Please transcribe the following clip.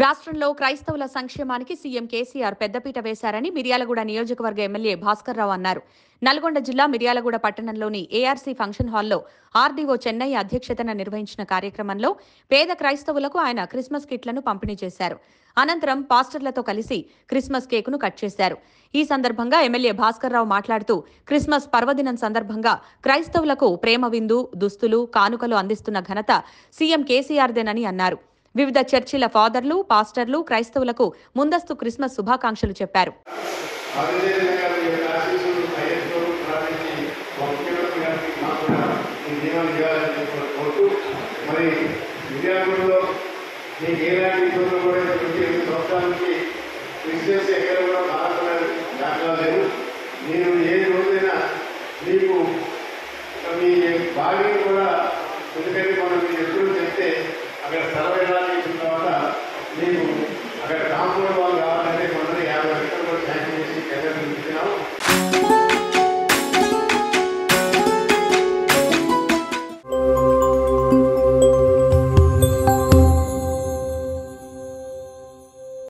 రాష్ట్రంలో క్రైస్తవుల సంక్షేమానికి సీఎం కేసీఆర్ పెద్దపీట వేశారని మిర్యాలగూడ నియోజకవర్గ ఎమ్మెల్యే భాస్కర్ రావు అన్నారు నల్గొండ జిల్లా మిర్యాలగూడ పట్టణంలోని ఏఆర్సీ ఫంక్షన్ హాల్లో ఆర్డీఓ చెన్నై అధ్యక్షతన నిర్వహించిన కార్యక్రమంలో పేద క్రైస్తవులకు ఆయన క్రిస్మస్ కిట్లను పంపిణీ చేశారు అనంతరం పాస్టర్లతో కలిసి క్రిస్మస్ కేకును కట్ చేశారు ఈ సందర్భంగా ఎమ్మెల్యే భాస్కర్ రావు మాట్లాడుతూ క్రిస్మస్ పర్వదినం సందర్భంగా క్రైస్తవులకు ప్రేమ విందు దుస్తులు కానుకలు అందిస్తున్న ఘనత సీఎం కేసీఆర్దేనని అన్నారు వివిధ చర్చిల ఫాదర్లు పాస్టర్లు క్రైస్తవులకు ముందస్తు క్రిస్మస్ శుభాకాంక్షలు చెప్పారు అదేవిధంగా మీ యొక్క ఆశీస్సులు అయ్యతో ప్రార్థించి మా ముఖ్యమంత్రి గారికి మాకు కూడా ఈ దీవెన ఇవ్వాలని చెప్పి కోరుతూ మరి విద్యార్థుల్లో మీకు ఎలాంటి ఇబ్బందులు కూడా ఇప్పటికీ ఎనిమిది సంవత్సరాల నుంచి క్రిస్టియన్స్ ఎక్కడ కూడా మాట్లాడారు దాఖలా లేవు నేను ఏ రోజైనా మీకు మీ బాడీని కూడా ఎందుకంటే మనం మీరు ఎప్పుడు చెప్తే అక్కడ సర్వైనా